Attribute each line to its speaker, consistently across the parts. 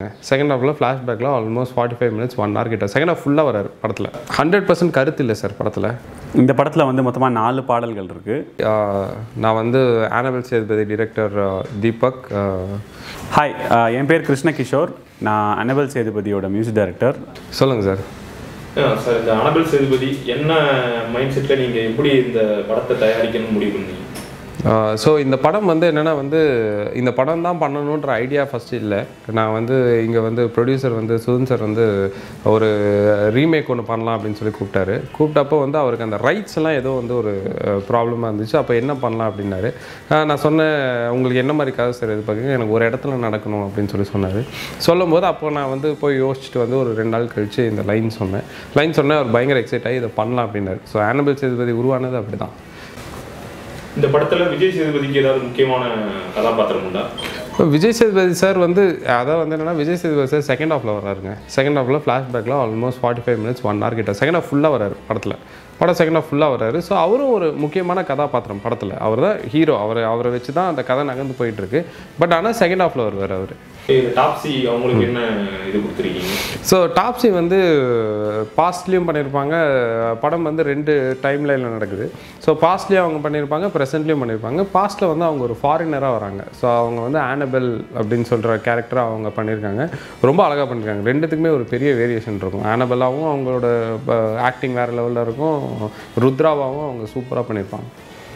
Speaker 1: வராருங்க second ஹாஃபில் ஃப்ளாஷ்பேக்கில் almost forty five minutes one hour கிட்ட செகண்ட் ஹாஃப் ஃபுல்லாக வராரு படத்தில் ஹண்ட்ரட் பர்சன்ட் கருத்து இல்லை சார் படத்தில்
Speaker 2: இந்த படத்தில் வந்து மொத்தமாக நாலு பாடல்கள் இருக்குது
Speaker 1: ஆஹ் நான் வந்து ஆனவல் சேதுபதி டிரெக்டர் தீபக் ஆஹ்
Speaker 2: ஹாய் என் பேர் கிருஷ்ணகிஷோர் நான் அனபல் சேதுபதியோட மியூசிக் டைரக்டர்
Speaker 1: சொல்லுங்கள் சார்
Speaker 3: சார் இந்த அனபல் சேதுபதி என்ன மைண்ட் செட்டில் நீங்கள் எப்படி இந்த படத்தை தயாரிக்கணும்னு முடிவு பண்ணீங்க
Speaker 1: ஸோ இந்த படம் வந்து என்னென்னா வந்து இந்த படம் தான் பண்ணணுன்ற ஐடியா ஃபஸ்ட்டு இல்லை நான் வந்து இங்கே வந்து ப்ரொடியூசர் வந்து சுதன் சார் வந்து ஒரு ரீமேக் ஒன்று பண்ணலாம் அப்படின்னு சொல்லி கூப்பிட்டாரு கூப்பிட்டப்போ வந்து அவருக்கு அந்த ரைட்ஸ் எல்லாம் ஏதோ வந்து ஒரு ப்ராப்ளமாக இருந்துச்சு அப்போ என்ன பண்ணலாம் அப்படின்னாரு ஆஹ் நான் சொன்னேன் உங்களுக்கு என்ன மாதிரி கதை சார் இது பார்க்குங்க எனக்கு ஒரு இடத்துல நடக்கணும் அப்படின்னு சொல்லி சொன்னார் சொல்லும்போது அப்போ நான் வந்து போய் யோசிச்சுட்டு வந்து ஒரு ரெண்டு நாள் கழிச்சு இந்த லைன் சொன்னேன் லைன் சொன்னேன் அவர் பயங்கர எக்ஸைட் ஆகி இதை பண்ணலாம் அப்படின்னாரு ஸோ ஆனபிள் சேதுபதி உருவானது அப்படி தான்
Speaker 3: இந்த படத்தில் விஜய் சேதுபதிக்கு ஏதாவது முக்கியமான கதாபாத்திரம் உண்டா
Speaker 1: இப்போ விஜய் சேதுபதி சார் வந்து அதான் வந்து என்னன்னா விஜய் சேதுபதி சார் செகண்ட் ஹாஃபில் வராருங்க செகண்ட் ஹாஃபில் ஃப்ளாஷ்பேக்கில் almost forty five minutes one hour கிட்ட செகண்ட் ஹாஃப் ஃபுல்லாக வராரு படத்தில் படம் செகண்ட் ஹாஃப் ஃபுல்லாக வராரு ஸோ அவரும் ஒரு முக்கியமான கதாபாத்திரம் படத்தில் அவர் தான் ஹீரோ அவர் அவரை வச்சு தான் அந்த கதை நகர்ந்து போயிட்டு இருக்கு பட் ஆனால் செகண்ட் ஹாஃபில் வருவார் அவர்
Speaker 3: இது டாப்ஸி அவங்களுக்கு என்ன இது கொடுத்துருக்கீங்க
Speaker 1: ஸோ டாப்ஸி வந்து பாஸ்ட்லேயும் பண்ணியிருப்பாங்க படம் வந்து ரெண்டு டைம் லைனில் நடக்குது ஸோ பாஸ்ட்லேயும் அவங்க பண்ணியிருப்பாங்க ப்ரெசென்ட்லேயும் பண்ணியிருப்பாங்க பாஸ்ட்டில் வந்து அவங்க ஒரு ஃபாரினராக வராங்க ஸோ அவங்க வந்து ஆனபெல் அப்படின்னு சொல்கிற கேரக்டராக அவங்க பண்ணியிருக்காங்க ரொம்ப அழகாக பண்ணியிருக்காங்க ரெண்டுத்துக்குமே ஒரு பெரிய வேரியேஷன் இருக்கும் ஆனபெல்லாவும் அவங்களோட ஆக்டிங் வேறு லெவலில் இருக்கும் ருத்ராவாவும் அவங்க சூப்பராக பண்ணியிருப்பாங்க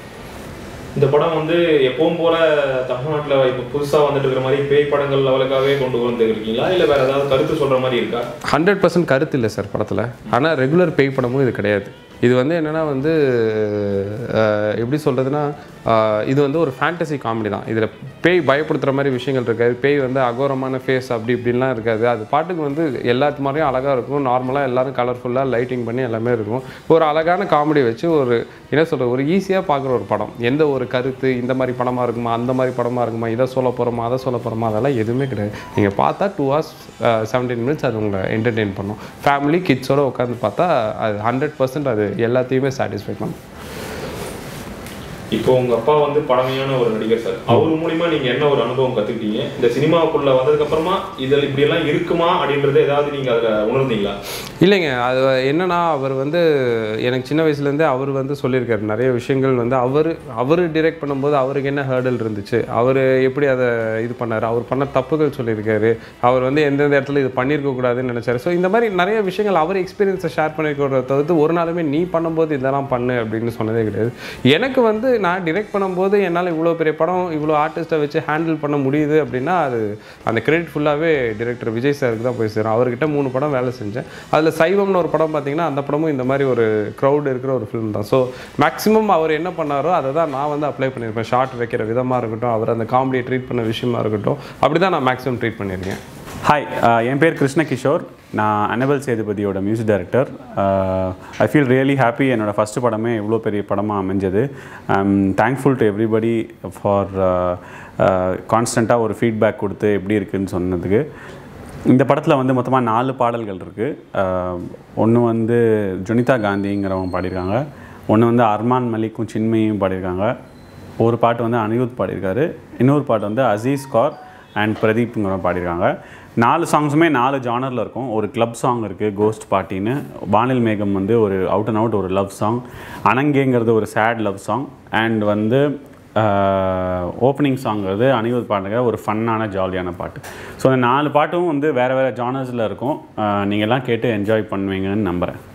Speaker 3: இந்த படம் வந்து எப்பவும் போல தமிழ்நாட்டில் இப்போ புதுசாக வந்துட்டு இருக்கிற மாதிரி பேய் படங்கள் லெவலுக்காகவே கொண்டு வந்து இருக்கீங்களா இல்லை வேற ஏதாவது கருத்து சொல்ற மாதிரி இருக்கா
Speaker 1: ஹண்ட்ரட் பர்சன்ட் கருத்து இல்லை சார் படத்தில் ஆனால் ரெகுலர் பேய் படமும் இது கிடையாது இது வந்து என்னென்னா வந்து அஹ், எப்படி சொல்கிறதுனா இது வந்து ஒரு ஃபேண்டசி காமெடி தான் இதில் பேய் பயப்படுத்துகிற மாதிரி விஷயங்கள் இருக்காது பேய் வந்து அகோரமான ஃபேஸ் அப்படி இப்படின்லாம் இருக்காது அது பாட்டுக்கு வந்து எல்லாத்து மாதிரியும் அழகாக இருக்கும் நார்மலாக எல்லாரும் கலர்ஃபுல்லாக லைட்டிங் பண்ணி எல்லாமே இருக்கும் ஒரு அழகான காமெடி வச்சு ஒரு என்ன சொல்கிறது ஒரு ஈஸியாக பார்க்குற ஒரு படம் எந்த ஒரு கருத்து இந்த மாதிரி படமாக இருக்குமா அந்த மாதிரி படமாக இருக்குமா இதை சொல்ல போகிறோமா அதை சொல்ல போகிறோமா அதெல்லாம் எதுவுமே கிடையாது நீங்கள் பார்த்தா டூ ஹவர்ஸ் செவன்டீன் மினிட்ஸ் அது உங்களை என்டர்டெயின் பண்ணும் ஃபேமிலி கிட்ஸோட உட்காந்து பார்த்தா அது ஹண்ட்ரட் பர்சன்ட் அது எல்லாத்தையுமே சாட்டிஸ்ஃபை பண்ணும்
Speaker 3: இப்போ உங்க அப்பா வந்து பழமையான ஒரு நடிகர் சார் அவர் மூலியமா நீங்க என்ன ஒரு அனுபவம் கத்துக்கிட்டீங்க இந்த சினிமாவுக்குள்ள வந்ததுக்கு அப்புறமா இதில் இப்படி எல்லாம் இருக்குமா அப்படின்றத ஏதாவது நீங்க அதுல உணர்ந்தீங்களா
Speaker 1: இல்லைங்க அது என்னன்னா அவர் வந்து எனக்கு சின்ன வயசுலேருந்தே அவர் வந்து சொல்லியிருக்காரு நிறைய விஷயங்கள் வந்து அவர் அவர் டிரெக்ட் பண்ணும்போது அவருக்கு என்ன ஹேர்டல் இருந்துச்சு அவர் எப்படி அதை இது பண்ணார் அவர் பண்ண தப்புகள் சொல்லியிருக்காரு அவர் வந்து எந்தெந்த இடத்துல இது பண்ணியிருக்க கூடாதுன்னு நினச்சாரு ஸோ இந்த மாதிரி நிறைய விஷயங்கள் அவர் எக்ஸ்பீரியன்ஸை ஷேர் பண்ணிருக்கிறத தவிர்த்து ஒரு நாளுமே நீ பண்ணும்போது இதெல்லாம் பண்ணு அப்படின்னு சொன்னதே கிடையாது எனக்கு வந்து நான் டிரெக்ட் பண்ணும்போது என்னால் இவ்வளோ பெரிய படம் இவ்வளோ ஆர்டிஸ்ட்டை வச்சு ஹேண்டில் பண்ண முடியுது அப்படின்னா அது அந்த கிரெடிட் ஃபுல்லாகவே டிரெக்டர் விஜய் சாருக்கு தான் போய் சேரும் அவர்கிட்ட மூணு படம் வேலை செஞ்சேன் அதில் சைவம்னு ஒரு படம் பார்த்தீங்கன்னா அந்த படமும் இந்த மாதிரி ஒரு க்ரௌட் இருக்கிற ஒரு ஃபிலிம் தான் ஸோ மேக்ஸிமம் அவர் என்ன பண்ணாரோ அதை தான் நான் வந்து அப்ளை பண்ணியிருப்பேன் ஷார்ட் வைக்கிற விதமாக இருக்கட்டும் அவர் அந்த காமெடியை ட்ரீட் பண்ண விஷயமா இருக்கட்டும் அப்படி தான் நான் மேக்ஸிமம் ட்ரீட் பண்ணியிருக்கேன்
Speaker 2: ஹாய் என் பேர் கிருஷ்ணகிஷோர் நான் அனபல் சேதுபதியோட music director I feel really happy என்னோட ஃபஸ்ட்டு படமே இவ்வளோ பெரிய படமாக அமைஞ்சது I am thankful to everybody for கான்ஸ்டண்ட்டாக ஒரு ஃபீட்பேக் கொடுத்து எப்படி இருக்குன்னு சொன்னதுக்கு இந்த படத்தில் வந்து மொத்தமாக நாலு பாடல்கள் இருக்குது ஒன்று வந்து ஜுனிதா காந்திங்கிறவங்க பாடியிருக்காங்க ஒன்று வந்து அர்மான் மலிக்கும் சின்மையும் பாடியிருக்காங்க ஒரு பாட்டு வந்து அனிருத் பாடியிருக்காரு இன்னொரு பாட்டு வந்து அசீஸ் கார் அண்ட் பிரதீப்ங்கிறவங்க பாடியிருக்காங்க நாலு சாங்ஸுமே நாலு ஜானரில் இருக்கும் ஒரு கிளப் சாங் இருக்குது கோஸ்ட் பார்ட்டின்னு வானில் மேகம் வந்து ஒரு அவுட் அண்ட் அவுட் ஒரு லவ் சாங் அனங்கேங்கிறது ஒரு சேட் லவ் சாங் அண்ட் வந்து ஓப்பனிங் சாங்கிறது அனிருத் பாடுற ஒரு ஃபன்னான ஜாலியான பாட்டு ஸோ அந்த நாலு பாட்டும் வந்து வேறு வேறு ஜானர்ஸில் இருக்கும் நீங்கள் எல்லாம் கேட்டு என்ஜாய் பண்ணுவீங்கன்னு நம்புகிறேன்